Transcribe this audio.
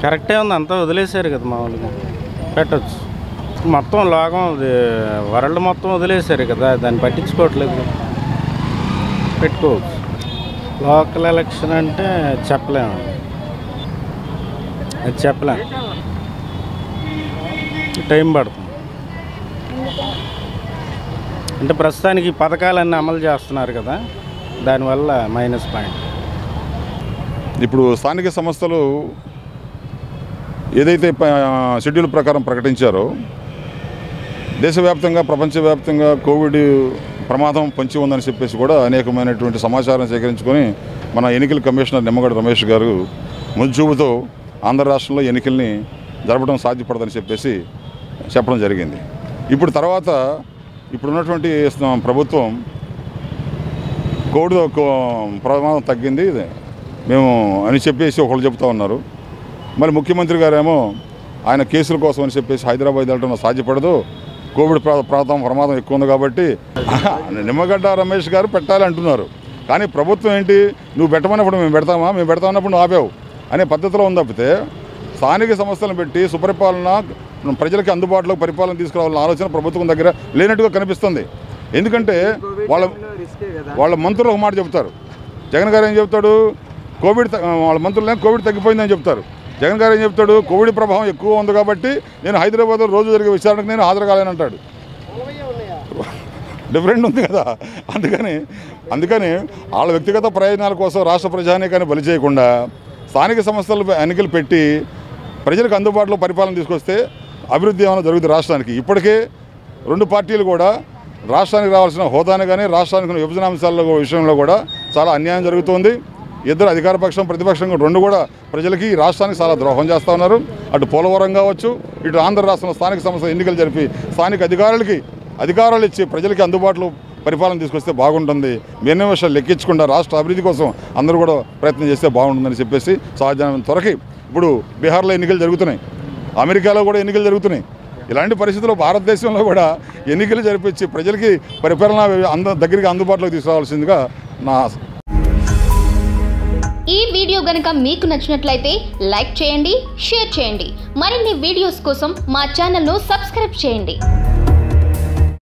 కరెక్టే ఉంది అంతా వదిలేశారు కదా మామూలుగా పెట్టచ్చు మొత్తం లోకం ఇది వరల్డ్ మొత్తం వదిలేశారు కదా దాన్ని పట్టించుకోవట్లేదు పెట్టుకోవచ్చు లోకల్ ఎలక్షన్ అంటే చెప్పలేము అది చెప్పలేము టైం పడుతుంది అంటే ప్రస్తుతానికి ఈ పథకాలన్నీ అమలు చేస్తున్నారు కదా దానివల్ల మైనస్ పాయింట్ ఇప్పుడు స్థానిక సంస్థలు ఏదైతే ప- షెడ్యూల్ ప్రకారం ప్రకటించారో దేశవ్యాప్తంగా ప్రపంచవ్యాప్తంగా కోవిడ్ ప్రమాదం పొంచి ఉందని చెప్పేసి కూడా అనేకమైనటువంటి సమాచారం సేకరించుకొని మన ఎన్నికల కమిషనర్ నిమ్మగడ్డ రమేష్ గారు ముంచూపుతో ఆంధ్ర రాష్ట్రంలో ఎన్నికల్ని జరపడం సాధ్యపడదని చెప్పేసి చెప్పడం జరిగింది ఇప్పుడు తర్వాత ఇప్పుడున్నటువంటి స- ప్రభుత్వం కోవిడ్ కో- ప్రమాదం తగ్గింది మేము అని చెప్పేసి ఒకళ్ళు చెప్తా ఉన్నారు మరి ముఖ్యమంత్రి గారేమో ఆయన కేసుల కోసం అని చెప్పేసి హైదరాబాద్ వెళ్ళడం సాధ్యపడదు కోవిడ్ ప్రా ప్రాంతం ప్రమాదం ఎక్కువ ఉంది కాబట్టి నిమ్మగడ్డ రమేష్ గారు పెట్టాలి అంటున్నారు కానీ ప్రభుత్వం ఏంటి నువ్వు పెట్టమన్నప్పుడు మేము పెడతామా మేము పెడతామన్నప్పుడు నువ్వు ఆపావు అనే పద్ధతిలో ఉంది తప్పితే స్థానిక సంస్థలను పెట్టి సుపరిపాలన ప్రజలకి అందుబాటులో పరిపాలన తీసుకురావాలన్న ఆలోచన ప్రభుత్వం దగ్గర లేనట్టుగా కనిపిస్తుంది ఎందుకంటే వాళ్ళ వాళ్ళ మంత్రులు ఒక మాట చెప్తారు జగన్ గారు ఏం చెప్తాడు కోవిడ్ త- వాళ్ళ మంత్రులు కోవిడ్ తగ్గిపోయిందని చెప్తారు జగన్ గారు ఏం చెప్తాడు కోవిడ్ ప్రభావం ఎక్కువ ఉంది కాబట్టి నేను హైదరాబాద్లో రోజు జరిగే విచారణకు నేను హాజరు కాలేనంటాడు డిఫరెంట్ ఉంది కదా అందుకని అందుకని వాళ్ళ వ్యక్తిగత ప్రయోజనాల కోసం రాష్ట్ర ప్రజానీకాన్ని బలి చేయకుండా స్థానిక సంస్థలు ఎన్నికలు పెట్టి ప్రజలకు అందుబాటులో పరిపాలన తీసుకొస్తే అభివృద్ధి ఏమైనా జరుగుతుంది రాష్ట్రానికి ఇప్పటికే రెండు పార్టీలు కూడా రాష్ట్రానికి రావాల్సిన హోదాని కానీ రాష్ట్రానికి ఉన్న విభజన అంశాల విషయంలో కూడా చాలా అన్యాయం జరుగుతోంది ఇద్దరు అధికార పక్షం ప్రతిపక్షం రెండు కూడా ప్రజలకి ఈ రాష్ట్రానికి చాలా ద్రోహం చేస్తూ ఉన్నారు అటు పోలవరం కావచ్చు ఇటు ఆంధ్ర రాష్ట్రంలో స్థానిక సంస్థ ఎన్నికలు జరిపి స్థానిక అధికారులకి అధికారాలు ఇచ్చి ప్రజలకి అందుబాటులో పరిపాలన తీసుకొస్తే బాగుంటుంది మిన్న విషయాలు లెక్కించకుండా రాష్ట్ర అభివృద్ధి కోసం అందరూ కూడా ప్రయత్నం చేస్తే బాగుంటుందని చెప్పేసి సహజమైన త్వరకి ఇప్పుడు బీహార్లో ఎన్నికలు జరుగుతున్నాయి అమెరికాలో కూడా ఎన్నికలు జరుగుతున్నాయి ఇలాంటి పరిస్థితుల్లో భారతదేశంలో కూడా ఎన్నికలు జరిపించి ప్రజలకి పరిపాలన అంద దగ్గరికి అందుబాటులోకి తీసుకురావాల్సిందిగా నా ఆశ ఈ వీడియో గనుక మీకు నచ్చినట్లయితే లైక్ చేయండి షేర్ చేయండి మరిన్ని వీడియోస్ కోసం మా ఛానల్ను సబ్స్క్రైబ్ చేయండి